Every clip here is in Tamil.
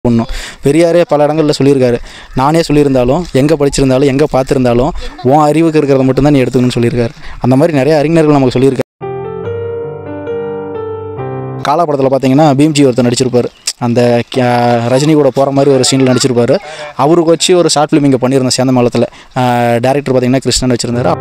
ஒன்றும் பெரியாரே பல இடங்களில் சொல்லியிருக்காரு நானே சொல்லியிருந்தாலும் எங்கே படிச்சிருந்தாலும் எங்கே பார்த்துருந்தாலும் உன் அறிவுக்கு இருக்கிறத மட்டும்தான் நீ எடுத்துக்கணும்னு சொல்லியிருக்காரு அந்த மாதிரி நிறைய அறிஞர்கள் நமக்கு சொல்லியிருக்காரு காலா படத்தில் பார்த்தீங்கன்னா பீம்ஜி ஒருத்தர் நடிச்சிருப்பார் அந்த கே- ரஜினி கூட போகிற மாதிரி ஒரு சீனில் நடிச்சிருப்பாரு அவருக்கு வச்சு ஒரு ஷார்ட் ஃபிலிம் இங்கே பண்ணியிருந்தோம் சேந்த மாலத்தில் டேரக்டர் பார்த்தீங்கன்னா கிருஷ்ணன் வச்சுருந்தாரு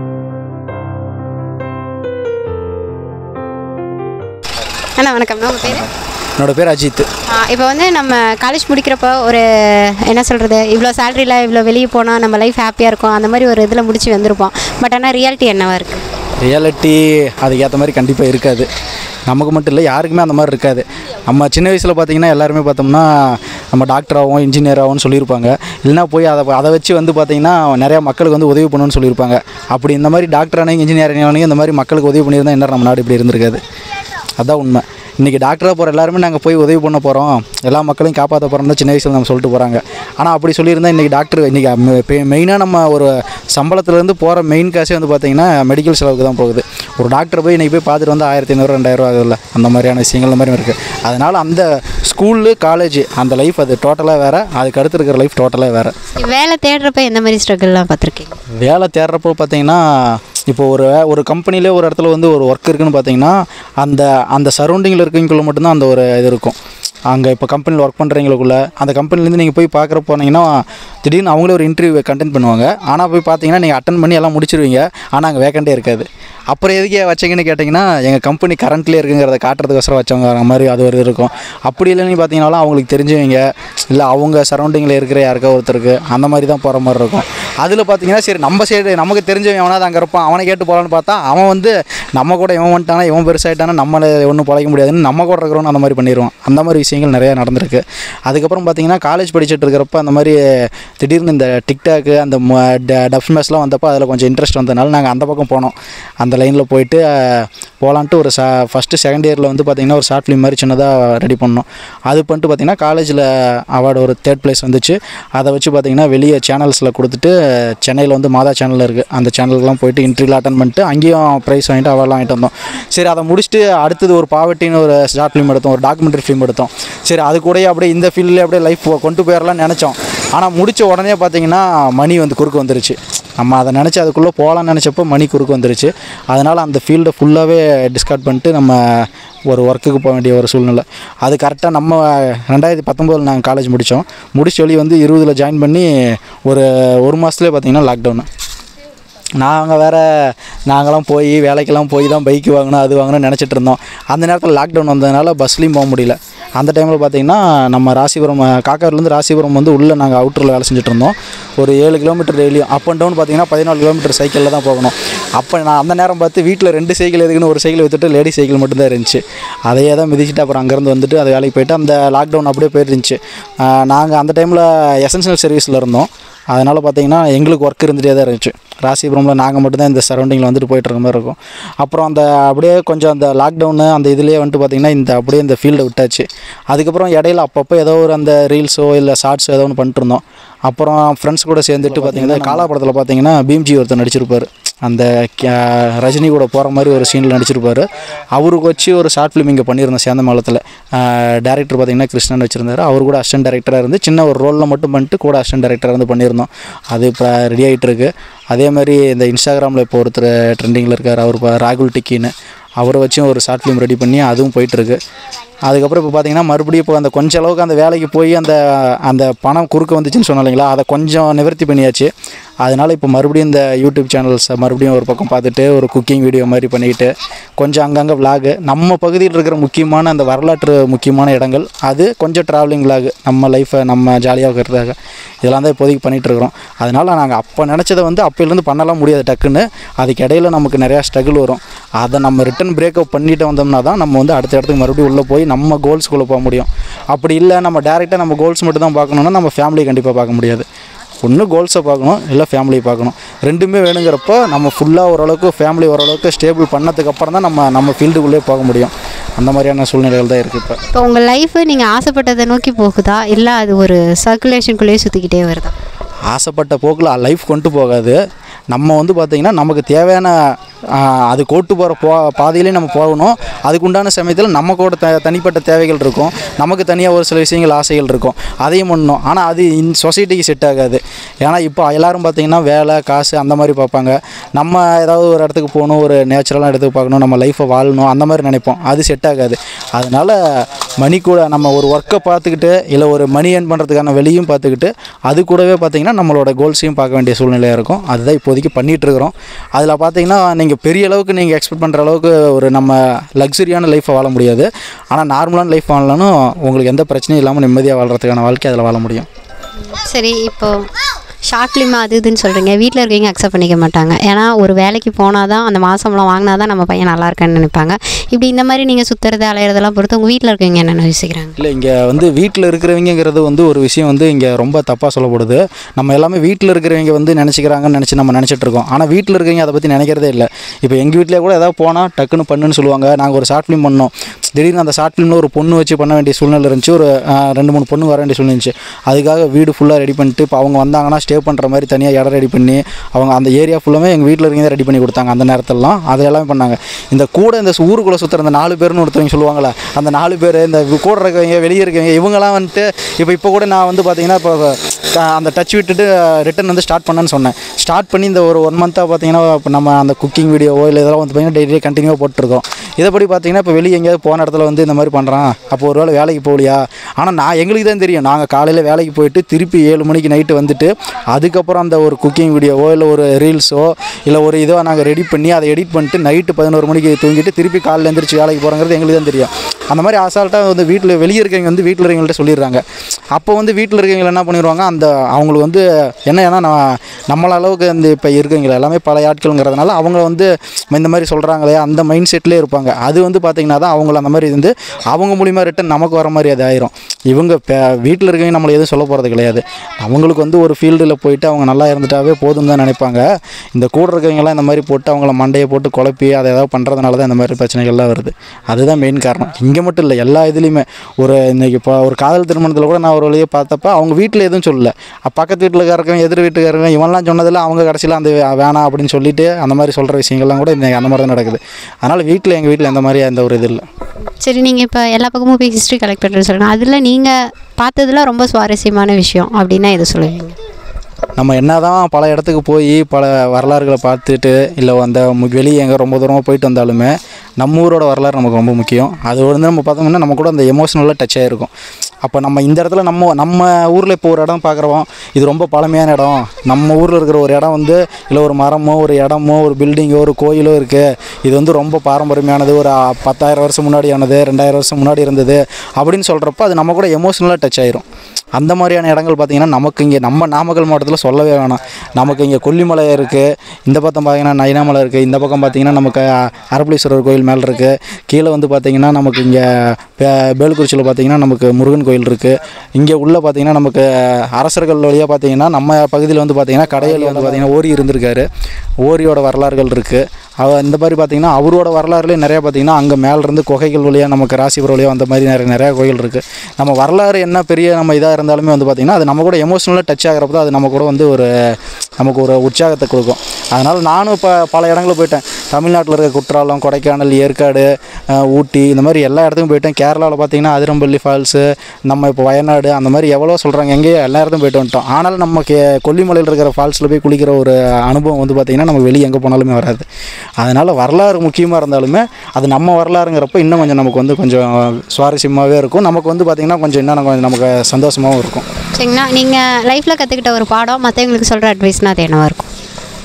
அண்ணா வணக்கம் உங்கள் பேர் என்னோட பேர் அஜித் இப்போ வந்து நம்ம காலேஜ் முடிக்கிறப்ப ஒரு என்ன சொல்கிறது இவ்வளோ சேலரியில் இவ்வளோ வெளியே போனால் நம்ம லைஃப் ஹாப்பியாக இருக்கும் அந்த மாதிரி ஒரு இதில் முடிச்சு வந்திருப்போம் பட் ஆனால் ரியாலிட்டி என்னவா இருக்குது ரியாலிட்டி அதுக்கேற்ற மாதிரி கண்டிப்பாக இருக்காது நமக்கு மட்டும் இல்லை யாருக்குமே அந்த மாதிரி இருக்காது நம்ம சின்ன வயசில் பார்த்தீங்கன்னா எல்லாருமே பார்த்தோம்னா நம்ம டாக்டர் ஆகும் இன்ஜினியர் ஆகும்னு சொல்லியிருப்பாங்க இல்லைனா போய் அதை அதை வச்சு வந்து பார்த்தீங்கன்னா நிறையா மக்களுக்கு வந்து உதவி பண்ணணும்னு சொல்லியிருப்பாங்க அப்படி இந்த மாதிரி டாக்டர் ஆனவங்க இன்ஜினியர் ஆனவங்க இந்த மாதிரி மக்களுக்கு உதவி பண்ணியிருந்தா என்ன நம்ம நாடு இப்படி இருந்திருக்காது அதான் உண்மை இன்றைக்கி டாக்டராக போகிற எல்லாருமே நாங்கள் போய் உதவி பண்ண போகிறோம் எல்லா மக்களையும் காப்பாற்ற போகிறோம் தான் சின்ன வயசில் நம்ம சொல்லிட்டு போகிறாங்க ஆனால் அப்படி சொல்லியிருந்தா இன்றைக்கி டாக்டர் இன்றைக்கி மெயினாக நம்ம ஒரு சம்பளத்துலேருந்து போகிற மெயின் காசே வந்து பார்த்திங்கன்னா மெடிக்கல் செலவுக்கு தான் போகுது ஒரு டாக்டர் போய் இன்றைக்கி போய் பார்த்துட்டு வந்து ஆயிரத்தி ஐநூறு ரெண்டாயிரம் ஆகுதுல்ல அந்த மாதிரியான விஷயங்கள் இந்த மாதிரி இருக்குது அதனால் அந்த ஸ்கூலு காலேஜ் அந்த லைஃப் அது டோட்டலாக வேறு அதுக்கு அடுத்து இருக்கிற லைஃப் டோட்டலாக வேறு வேலை தேடுறப்ப எந்த மாதிரி ஸ்ட்ரகிள்லாம் பார்த்துருக்கீங்க வேலை தேடுறப்போ பார்த்தீங்கன்னா இப்போ ஒரு ஒரு கம்பெனிலே ஒரு இடத்துல வந்து ஒரு ஒர்க் இருக்குன்னு பார்த்தீங்கன்னா அந்த அந்த சரௌண்டிங்கில் இருக்கவங்களுக்குள்ள மட்டும்தான் அந்த ஒரு இது இருக்கும் அங்கே இப்போ கம்பெனியில் ஒர்க் பண்ணுறவங்களுக்குள்ள அந்த கம்பெனிலேருந்து நீங்கள் போய் பார்க்குற போனீங்கன்னா திடீர்னு அவங்களே ஒரு இன்டர்வியூ கண்டென்ட் பண்ணுவாங்க ஆனால் போய் பார்த்தீங்கன்னா நீங்கள் அட்டன் பண்ணி எல்லாம் முடிச்சிருவீங்க ஆனால் அங்கே வேக்கண்டே இருக்காது அப்புறம் எதுக்கு வச்சீங்கன்னு கேட்டிங்கன்னா எங்கள் கம்பெனி கரண்ட்லேயே இருக்குங்கிறத காட்டுறதுக்கோசரம் வச்சவங்க அந்த மாதிரி அது ஒரு இது இருக்கும் அப்படி இல்லைன்னு பார்த்தீங்கன்னாலும் அவங்களுக்கு தெரிஞ்சவங்க இல்லை அவங்க சரௌண்டிங்கில் இருக்கிற யாருக்கோ ஒருத்தருக்கு அந்த மாதிரி தான் போகிற மாதிரி இருக்கும் அதில் பார்த்தீங்கன்னா சரி நம்ம சைடு நமக்கு தெரிஞ்சவன் எவனாவது அங்கே இருப்பான் அவனை கேட்டு போகலான்னு பார்த்தா அவன் வந்து நம்ம கூட இவன் வந்துட்டானா இவன் பெருசாயிட்டானா நம்மளை ஒன்றும் பழைக்க முடியாதுன்னு நம்ம கூட இருக்கிறவன் அந்த மாதிரி பண்ணிடுவான் அந்த மாதிரி விஷயங்கள் நிறையா நடந்திருக்கு அதுக்கப்புறம் பார்த்தீங்கன்னா காலேஜ் படிச்சுட்டு இருக்கிறப்ப அந்த மாதிரி திடீர்னு இந்த டிக்டாக்கு அந்த டஃப் மேஸ்லாம் வந்தப்போ அதில் கொஞ்சம் இன்ட்ரெஸ்ட் வந்ததுனால நாங்கள் அந்த பக்கம் போனோம் அந்த லைனில் போயிட்டு அஹ், போகலான்ட்டு ஒரு சா ஃபஸ்ட்டு செகண்ட் இயரில் வந்து பார்த்திங்கன்னா ஒரு ஷார்ட் ஃபிலிம் மாதிரி சின்னதாக ரெடி பண்ணோம் அது பண்ணிட்டு பார்த்திங்கன்னா காலேஜில் அவார்டு ஒரு தேர்ட் ப்ளேஸ் வந்துச்சு அதை வச்சு பார்த்திங்கன்னா வெளியே சேனல்ஸில் கொடுத்துட்டு சென்னையில் வந்து மாதா சேனல் இருக்குது அந்த சேனலுக்குலாம் போயிட்டு இன்டர்வியூ அட்டன் பண்ணிட்டு அங்கேயும் ப்ரைஸ் வாங்கிட்டு அவார்ட்லாம் வாங்கிட்டு வந்தோம் சரி அதை முடிச்சுட்டு அடுத்தது ஒரு பாவட்டின்னு ஒரு ஷார்ட் ஃபிலிம் எடுத்தோம் ஒரு டாக்குமெண்ட்ரி ஃபிலிம் எடுத்தோம் சரி அது கூடயே அப்படியே இந்த ஃபீல்டில் அப்படியே லைஃப் கொண்டு போயிடலாம்னு நினச்சோம் ஆனால் முடிச்ச உடனே பார்த்தீங்கன்னா மணி வந்து குறுக்கு வந்துருச்சு நம்ம அதை நினச்சி அதுக்குள்ளே போகலான்னு நினச்சப்போ மணி குறுக்கு வந்துருச்சு அதனால் அந்த ஃபீல்டை ஃபுல்லாகவே டிஸ்கார்ட் பண்ணிட்டு நம்ம ஒரு ஒர்க்குக்கு போக வேண்டிய ஒரு சூழ்நிலை அது கரெக்டாக நம்ம ரெண்டாயிரத்தி பத்தொம்போதில் நாங்கள் காலேஜ் முடித்தோம் முடிச்சு வெளியே வந்து இருபதில் ஜாயின் பண்ணி ஒரு ஒரு மாதத்துலேயே பார்த்தீங்கன்னா லாக்டவுனு நாங்கள் வேறு நாங்களாம் போய் வேலைக்கெல்லாம் போய் தான் பைக் வாங்கணும் அது வாங்கணும்னு நினச்சிட்டு இருந்தோம் அந்த நேரத்தில் லாக்டவுன் வந்ததுனால பஸ்லேயும் போக முடியல அந்த டைமில் பார்த்தீங்கன்னா நம்ம ராசிபுரம் காக்காவிலேருந்து ராசிபுரம் வந்து உள்ளே நாங்கள் அவுட்டரில் வேலை செஞ்சுட்டு இருந்தோம் ஒரு ஏழு கிலோமீட்டர் டெய்லியும் அப் அண்ட் டவுன் பார்த்தீங்கன்னா பதினாலு கிலோமீட்டர் சைக்கிளில் தான் போகணும் அப்போ நான் அந்த நேரம் பார்த்து வீட்டில் ரெண்டு சைக்கிள் எதுக்குன்னு ஒரு சைக்கிள் விற்றுட்டு லேடி சைக்கிள் மட்டும்தான் இருந்துச்சு அதையே தான் மிதிச்சுட்டு அப்புறம் அங்கேருந்து வந்துட்டு அது வேலைக்கு போயிட்டு அந்த லாக்டவுன் அப்படியே போயிட்டு இருந்துச்சு நாங்கள் அந்த டைமில் எசென்ஷியல் சர்வீஸில் இருந்தோம் அதனால் பார்த்தீங்கன்னா எங்களுக்கு ஒர்க் இருந்துகிட்டே தான் இருந்துச்சு ராசிபுரமில் நாங்கள் மட்டும்தான் இந்த சரௌண்டிங்கில் வந்துட்டு போயிட்டு இருக்க மாதிரி இருக்கும் அப்புறம் அந்த அப்படியே கொஞ்சம் அந்த லாக்டவுனு அந்த இதுலேயே வந்துட்டு பார்த்திங்கன்னா இந்த அப்படியே இந்த ஃபீல்டை விட்டாச்சு அதுக்கப்புறம் இடையில அப்பப்போ ஏதோ ஒரு அந்த ரீல்ஸோ இல்லை ஷார்ட்ஸோ ஏதோ ஒன்று பண்ணிட்டு இருந்தோம் அப்புறம் ஃப்ரெண்ட்ஸ் கூட சேர்ந்துட்டு பார்த்தீங்கன்னா காலா படத்தில் பார்த்தீங்கன்னா பீம்ஜி ஒருத்தர் நடிச்சிருப்பார் அந்த கே- ரஜினி கூட போகிற மாதிரி ஒரு சீனில் நடிச்சிருப்பார் அவருக்கு வச்சு ஒரு ஷார்ட் ஃபிலிம் இங்கே பண்ணியிருந்தோம் சேந்த மாலத்தில் டேரக்டர் பார்த்தீங்கன்னா கிருஷ்ணன் வச்சுருந்தாரு அவர் கூட அசிஸ்டன்ட் டேரக்டராக இருந்து சின்ன ஒரு ரோலில் மட்டும் பண்ணிட்டு கூட அசிஸ்டன்ட் டேரக்டராக இருந்து பண்ணியிருந்தோம் அது இப்போ ரெடி ஆகிட்டு இருக்கு அதே மாதிரி இந்த இன்ஸ்டாகிராமில் இப்போ ஒருத்தர் ட்ரெண்டிங்கில் இருக்கார் அவர் பா- ராகுல் டிக்கின்னு அவரை வச்சும் ஒரு ஷார்ட் ஃபிலிம் ரெடி பண்ணி அதுவும் போயிட்டுருக்கு அதுக்கப்புறம் இப்போ பார்த்தீங்கன்னா மறுபடியும் இப்போ அந்த கொஞ்ச அளவுக்கு அந்த வேலைக்கு போய் அந்த அந்த பணம் குறுக்க வந்துச்சுன்னு சொன்னோம் இல்லைங்களா அதை கொஞ்சம் நிவர்த்தி பண்ணியாச்சு அதனால் இப்போ மறுபடியும் இந்த யூடியூப் சேனல்ஸை மறுபடியும் ஒரு பக்கம் பார்த்துட்டு ஒரு குக்கிங் வீடியோ மாதிரி பண்ணிக்கிட்டு கொஞ்சம் அங்கங்கே vlog நம்ம பகுதியில் இருக்கிற முக்கியமான அந்த வரலாற்று முக்கியமான இடங்கள் அது கொஞ்சம் ட்ராவலிங் vlog நம்ம லைஃப்பை நம்ம ஜாலியாக இருக்கிறதாக இதெல்லாம் தான் இப்போதைக்கு பண்ணிகிட்டு இருக்கிறோம் அதனால் நாங்கள் அப்போ நினச்சதை வந்து அப்போலேருந்து பண்ணலாம் முடியாது டக்குன்னு அதுக்கு இடையில நமக்கு நிறையா ஸ்ட்ரகிள் வரும் அதை நம்ம ரிட்டன் பிரேக்கப் பண்ணிட்டு வந்தோம்னா தான் நம்ம வந்து அடுத்த இடத்துக்கு மறுபடியும் உள்ளே போய் நம்ம கோல்ஸ்குள்ளே போக முடியும் அப்படி இல்லை நம்ம டேரெக்டாக நம்ம கோல்ஸ் மட்டும் தான் பார்க்கணுன்னா நம்ம ஃபேமிலியை கண்டிப்பாக பார்க்க முடியாது ஒன்று கோல்ஸை பார்க்கணும் இல்லை ஃபேமிலியை பார்க்கணும் ரெண்டுமே வேணுங்கிறப்போ நம்ம ஃபுல்லாக ஓரளவுக்கு ஃபேமிலி ஓரளவுக்கு ஸ்டேபிள் பண்ணதுக்கு அப்புறம் தான் நம்ம நம்ம ஃபீல்டுக்குள்ளே போக முடியும் அந்த மாதிரியான சூழ்நிலைகள் தான் இருக்குது இப்போ இப்போ உங்கள் லைஃபு நீங்கள் ஆசைப்பட்டதை நோக்கி போகுதா இல்லை அது ஒரு சர்க்குலேஷனுக்குள்ளேயே சுற்றிக்கிட்டே வருதா ஆசைப்பட்ட போக்கில் லைஃப் கொண்டு போகாது நம்ம வந்து பார்த்திங்கன்னா நமக்கு தேவையான ஆஹ், அது கோட்டு போகிற போ பாதையிலே நம்ம போகணும் அதுக்குண்டான சமயத்தில் நமக்கோட த தனிப்பட்ட தேவைகள் இருக்கும் நமக்கு தனியாக ஒரு சில விஷயங்கள் ஆசைகள் இருக்கும் அதையும் பண்ணணும் ஆனால் அது இந்த சொசைட்டிக்கு செட் ஆகாது ஏன்னா இப்போ எல்லாரும் பார்த்திங்கன்னா வேலை காசு அந்த மாதிரி பார்ப்பாங்க நம்ம ஏதாவது ஒரு இடத்துக்கு போகணும் ஒரு நேச்சுரலான இடத்துக்கு பார்க்கணும் நம்ம லைஃப்பை வாழணும் அந்த மாதிரி நினைப்போம் அது செட் ஆகாது அதனால் மணி கூட நம்ம ஒரு ஒர்க்கை பார்த்துக்கிட்டு இல்லை ஒரு மணி ஏர்ன் பண்ணுறதுக்கான வெளியும் பார்த்துக்கிட்டு அது கூடவே பார்த்திங்கன்னா நம்மளோட கோல்ஸையும் பார்க்க வேண்டிய சூழ்நிலையாக இருக்கும் அதுதான் இப்போதைக்கு பண்ணிகிட்டு இருக்கிறோம் அதில் பார்த்தீங்கன்னா நீங்கள் பெரிய அளவுக்கு நீங்கள் எக்ஸ்பெக்ட் பண்ணுற அளவுக்கு ஒரு நம்ம லக்ஸரியான லைஃப்பை வாழ முடியாது ஆனால் நார்மலான லைஃப் வாழலாம்னு உங்களுக்கு எந்த பிரச்சனையும் இல்லாமல் நிம்மதியாக வாழ்கிறதுக்கான வாழ்க்கை அதில் வாழ முடியும் சரி இப்போ ஷார்ட் ஃபிலிம் அது இதுன்னு சொல்கிறீங்க வீட்டில் இருக்கவங்க அக்செப்ட் பண்ணிக்க மாட்டாங்க ஏன்னா ஒரு வேலைக்கு போனால் தான் அந்த மாதம்லாம் வாங்கினா தான் நம்ம பையன் நல்லா இருக்கான்னு நினைப்பாங்க இப்படி இந்த மாதிரி நீங்கள் சுற்றுறது அலையிறதெல்லாம் பொறுத்து உங்கள் வீட்டில் இருக்கவங்க என்னென்ன யோசிக்கிறாங்க இல்லை இங்கே வந்து வீட்டில் இருக்கிறவங்கிறது வந்து ஒரு விஷயம் வந்து இங்கே ரொம்ப தப்பாக சொல்லப்படுது நம்ம எல்லாமே வீட்டில் இருக்கிறவங்க வந்து நினச்சிக்கிறாங்கன்னு நினச்சி நம்ம நினச்சிட்டு இருக்கோம் ஆனால் வீட்டில் இருக்கிறவங்க அதை பற்றி நினைக்கிறதே இல்லை இப்போ எங்கள் வீட்டிலே கூட ஏதாவது போனால் டக்குன்னு பண்ணுன்னு சொல்லுவாங்க நாங்கள் ஒரு ஷார்ட் ஃபிலிம் பண்ணோம் திடீர்னு அந்த ஷார்ட் ஃபிலிமில் ஒரு பொண்ணு வச்சு பண்ண வேண்டிய சூழ்நிலை இருந்துச்சு ஒரு ஆஹ், ரெண்டு மூணு பொண்ணு வர வேண்டிய சூழ்நிலை இருந்துச்சு அதுக்காக வீடு ஃபுல்லாக ரெடி பண்ணிட்டு இப்போ அவங்க வந்தாங்கன்னா ஸ்டே பண்ணுற மாதிரி தனியாக இடம் ரெடி பண்ணி அவங்க அந்த ஏரியா ஃபுல்லாமே எங்கள் வீட்டில் இருக்கவங்க ரெடி பண்ணி கொடுத்தாங்க அந்த நேரத்திலலாம் அது எல்லாமே பண்ணாங்க இந்த கூட இந்த ஊருக்குள்ளே சுற்றுற அந்த நாலு பேர்னு ஒருத்தவங்க சொல்லுவாங்களே அந்த நாலு பேர் இந்த கூட இருக்கவங்க வெளியே இருக்கவங்க இவங்கெல்லாம் வந்துட்டு இப்போ இப்போ கூட நான் வந்து பார்த்தீங்கன்னா இப்போ அஹ், அந்த டச் விட்டுட்டு ரிட்டன் வந்து ஸ்டார்ட் பண்ணேன்னு சொன்னேன் ஸ்டார்ட் பண்ணி இந்த ஒரு ஒன் மந்த்தாக பார்த்தீங்கன்னா இப்போ நம்ம அந்த குக்கிங் வீடியோவோ இல்லை இதெல்லாம் வந்து பார்த்தீங்கன்னா டெய்லி கண்டினியூவாக போட்டுருக்கோம் இதைப்படி பார்த்தீங்கன்னா இப்போ வெளியே எங்கேயாவது போன இடத்துல வந்து இந்த மாதிரி பண்ணுறான் அப்போ ஒரு வேளை வேலைக்கு போகலையா ஆனால் நான் எங்களுக்கு தான் தெரியும் நாங்கள் காலையில் வேலைக்கு போயிட்டு திருப்பி ஏழு மணிக்கு நைட்டு வந்துட்டு அதுக்கப்புறம் அந்த ஒரு குக்கிங் வீடியோவோ இல்லை ஒரு ரீல்ஸோ இல்லை ஒரு இதோ நாங்கள் ரெடி பண்ணி அதை எடிட் பண்ணிட்டு நைட்டு பதினோரு மணிக்கு தூங்கிட்டு திருப்பி காலையில் எழுந்திரிச்சு வேலைக்கு போகிறோங்கிறது எங்களுக்கு தான் தெரியும் அந்த மாதிரி அசால்ட்டாக வந்து வீட்டில் வெளியே இருக்கவங்க வந்து வீட்டில் இருக்கவங்கள்ட்ட சொல்லிடுறாங்க அப்போ வந்து வீட்டில் இருக்கவங்க என்ன பண்ணிடுவாங்க அந்த அவங்களுக்கு வந்து என்ன ஏன்னா நான் நம்மள அளவுக்கு வந்து இப்போ இருக்கவங்க எல்லாமே பல ஆட்கள்ங்கிறதுனால அவங்க வந்து இந்த மாதிரி சொல்கிறாங்களே அந்த மைண்ட் செட்லேயே இருப்பாங்க அது வந்து பார்த்திங்கன்னா தான் அவங்கள அந்த மாதிரி வந்து அவங்க மூலிமா ரிட்டன் நமக்கு வர மாதிரி அது ஆயிரும் இவங்க இப்போ வீட்டில் இருக்கவங்க நம்மளை எதுவும் சொல்ல போகிறது கிடையாது அவங்களுக்கு வந்து ஒரு ஃபீல்டில் போயிட்டு அவங்க நல்லா இருந்துட்டாவே போதும் தான் நினைப்பாங்க இந்த கூட இருக்கவங்கலாம் இந்த மாதிரி போட்டு அவங்கள மண்டையை போட்டு குழப்பி அதை ஏதாவது பண்ணுறதுனால தான் இந்த மாதிரி பிரச்சனைகள்லாம் வருது அதுதான் மெயின் காரணம் இங்கே மட்டும் இல்லை எல்லா இதுலேயுமே ஒரு இன்னைக்கு இப்போ ஒரு காதல் திருமணத்தில் கூட நான் ஒரு வழியை பார்த்தப்ப அவங்க வீட்டில் எதுவும் சொல்லல அப்ப பக்கத்து வீட்டில் இருக்கவங்க எதிர் வீட்டுக்காரங்க இவன்லாம் சொன்னதில் அவங்க கடைசியில் அந்த வே- வேணாம் அப்படின்னு சொல்லிட்டு அந்த மாதிரி சொல்கிற விஷயங்கள்லாம் கூட இந்த அந்த மாதிரி தான் நடக்குது அதனால் வீட்டில் எங்கள் வீட்டில் எந்த மாதிரி எந்த ஒரு இது இல்லை சரி நீங்கள் இப்போ எல்லா பக்கமும் போய் ஹிஸ்ட்ரி கலெக்ட் பண்ணுறது சொல்லுங்கள் அதில் நீங்கள் பார்த்ததுல ரொம்ப சுவாரஸ்யமான விஷயம் அப்படின்னா எது சொல்லுவீங்க நம்ம என்னதான் பல இடத்துக்கு போய் பல வரலாறுகளை பார்த்துட்டு இல்லை அந்த மு- வெளியே எங்கே ரொம்ப தூரமாக போயிட்டு வந்தாலுமே நம்ம ஊரோட வரலாறு நமக்கு ரொம்ப முக்கியம் அது வந்து நம்ம பார்த்தோம்னா நம்ம கூட அந்த எமோஷனலாக டச் ஆகிருக்கும் அப்போ நம்ம இந்த இடத்துல நம்ம நம்ம ஊரில் இப்போ ஒரு இடம் பார்க்குறோம் இது ரொம்ப பழமையான இடம் நம்ம ஊரில் இருக்கிற ஒரு இடம் வந்து இல்லை ஒரு மரமோ ஒரு இடமோ ஒரு பில்டிங்கோ ஒரு கோயிலோ இருக்குது இது வந்து ரொம்ப பாரம்பரியமானது ஒரு ஆ, பத்தாயிரம் வருஷம் முன்னாடியானது ரெண்டாயிரம் வருஷம் முன்னாடி இருந்தது அப்படின்னு சொல்கிறப்ப அது நம்ம கூட எமோஷனலாக டச் ஆயிரும் அந்த மாதிரியான இடங்கள் பார்த்திங்கன்னா நமக்கு இங்கே நம்ம நாமக்கல் மாவட்டத்தில் சொல்லவே வேணாம் நமக்கு இங்கே கொல்லிமலை இருக்குது இந்த பக்கம் பார்த்தீங்கன்னா நயினாமலை இருக்குது இந்த பக்கம் பார்த்திங்கன்னா நமக்கு அ, அரப்பளீஸ்வரர் கோயில் மேலே இருக்குது கீழே வந்து பார்த்திங்கன்னா நமக்கு இங்கே பேலுக்குறிச்சியில் பார்த்திங்கன்னா நமக்கு முருகன் கோயில் இருக்குது இங்கே உள்ளே பார்த்திங்கன்னா நமக்கு அரசர்கள் வழியாக பார்த்திங்கன்னா நம்ம பகுதியில் வந்து பார்த்திங்கன்னா கடையில் வந்து பார்த்திங்கன்னா ஓரி இருந்திருக்காரு ஓரியோட வரலாறுகள் இருக்குது அவ இந்த மாதிரி பார்த்திங்கன்னா அவரோட வரலாறுலேயே நிறையா பார்த்திங்கன்னா அங்கே மேலேருந்து குகைகள் வழியாக நமக்கு ராசிபுரம் வழியாக அந்த மாதிரி நிறைய நிறையா கோயில் இருக்குது நம்ம வரலாறு என்ன பெரிய நம்ம இதாக இருந்தாலுமே வந்து பார்த்திங்கன்னா அது நம்ம கூட எமோஷனலாக டச் ஆகிறப்ப தான் அது நம்ம கூட வந்து ஒரு நமக்கு ஒரு உற்சாகத்தை கொடுக்கும் அதனால் நானும் இப்போ பல இடங்களுக்கு போயிட்டேன் தமிழ்நாட்டில் இருக்க குற்றாலம் கொடைக்கானல் ஏற்காடு அஹ், ஊட்டி இந்த மாதிரி எல்லா இடத்துக்கும் போயிட்டேன் கேரளாவில் பார்த்திங்கன்னா அதிரம்பள்ளி ஃபால்ஸு நம்ம இப்போ வயநாடு அந்த மாதிரி எவ்வளோ சொல்கிறாங்க எங்கேயோ எல்லா இடத்துக்கும் போயிட்டு வந்துட்டோம் ஆனாலும் நம்ம கே கொல்லிமலையில் இருக்கிற ஃபால்ஸில் போய் குளிக்கிற ஒரு அனுபவம் வந்து பார்த்திங்கன்னா நம்ம வெளியே எங்கே போனாலுமே வராது அதனால் வரலாறு முக்கியமாக இருந்தாலுமே அது நம்ம வரலாறுங்கிறப்ப இன்னும் கொஞ்சம் நமக்கு வந்து கொஞ்சம் சுவாரஸ்யமாகவே இருக்கும் நமக்கு வந்து பார்த்திங்கன்னா கொஞ்சம் இன்னும் கொஞ்சம் நமக்கு சந்தோஷமாகவும் இருக்கும் சரிங்கண்ணா நீங்கள் லைஃப்பில் கற்றுக்கிட்ட ஒரு பாடம் மற்றவங்களுக்கு சொல்கிற அட்வைஸ்னால் அது என்னவாக இருக்கும்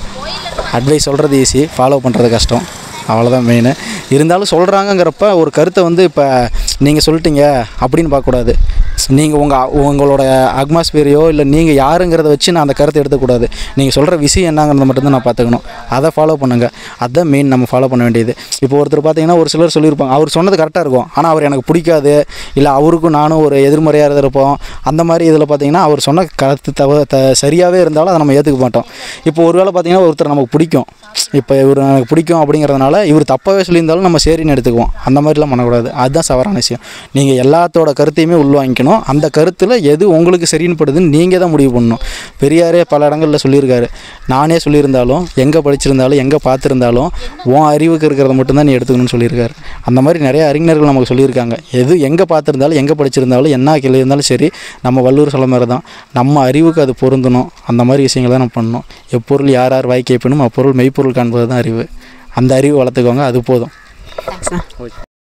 அட்வைஸ் சொல்கிறது ஈஸி ஃபாலோ பண்ணுறது கஷ்டம் அவ்வளோதான் மெயின் இருந்தாலும் சொல்கிறாங்கங்கிறப்ப ஒரு கருத்தை வந்து இப்போ நீங்கள் சொல்லிட்டீங்க அப்படின்னு பார்க்கக்கூடாது நீங்கள் உங்கள் உங்களோட அட்மாஸ்பியரையோ இல்லை நீங்கள் யாருங்கிறத வச்சு நான் அந்த கருத்தை எடுத்துக்கூடாது நீங்கள் சொல்கிற விஷயம் என்னங்கிறத மட்டும்தான் நான் பார்த்துக்கணும் அதை ஃபாலோ பண்ணுங்கள் அதுதான் மெயின் நம்ம ஃபாலோ பண்ண வேண்டியது இப்போ ஒருத்தர் பார்த்தீங்கன்னா ஒரு சிலர் சொல்லியிருப்பாங்க அவர் சொன்னது கரெக்டாக இருக்கும் ஆனால் அவர் எனக்கு பிடிக்காது இல்லை அவருக்கும் நானும் ஒரு எதிர்மறையாக இருப்போம் அந்த மாதிரி இதில் பார்த்தீங்கன்னா அவர் சொன்ன கருத்து தவ த சரியாகவே இருந்தாலும் அதை நம்ம ஏற்றுக்க மாட்டோம் இப்போ ஒருவேளை பார்த்தீங்கன்னா ஒருத்தர் நமக்கு பிடிக்கும் இப்போ இவர் எனக்கு பிடிக்கும் அப்படிங்கிறதுனால இவர் தப்பாகவே சொல்லியிருந்தாலும் நம்ம சரின்னு எடுத்துக்குவோம் அந்த மாதிரிலாம் பண்ணக்கூடாது அதுதான் சவறான விஷயம் நீங்கள் எல்லாத்தோட கருத்தையுமே உள்வாங்கிக்கணும் சிந்திக்கணும் அந்த கருத்தில் எது உங்களுக்கு சரின்னு படுதுன்னு நீங்கள் தான் முடிவு பண்ணணும் பெரியாரே பல இடங்களில் சொல்லியிருக்காரு நானே சொல்லியிருந்தாலும் எங்கே படிச்சிருந்தாலும் எங்கே பார்த்துருந்தாலும் உன் அறிவுக்கு இருக்கிறத மட்டும்தான் நீ எடுத்துக்கணும்னு சொல்லியிருக்காரு அந்த மாதிரி நிறைய அறிஞர்கள் நமக்கு சொல்லியிருக்காங்க எது எங்கே பார்த்துருந்தாலும் எங்கே படிச்சிருந்தாலும் என்ன கேள்வி இருந்தாலும் சரி நம்ம வள்ளுவர் சொல்ல மாதிரி தான் நம்ம அறிவுக்கு அது பொருந்தணும் அந்த மாதிரி விஷயங்களை தான் நம்ம பண்ணணும் எப்பொருள் யார் யார் வாய் கேட்பணும் அப்பொருள் மெய்ப்பொருள் காண்பது தான் அறிவு அந்த அறிவு வளர்த்துக்கோங்க அது போதும் தேங்க்ஸ்ண்ணா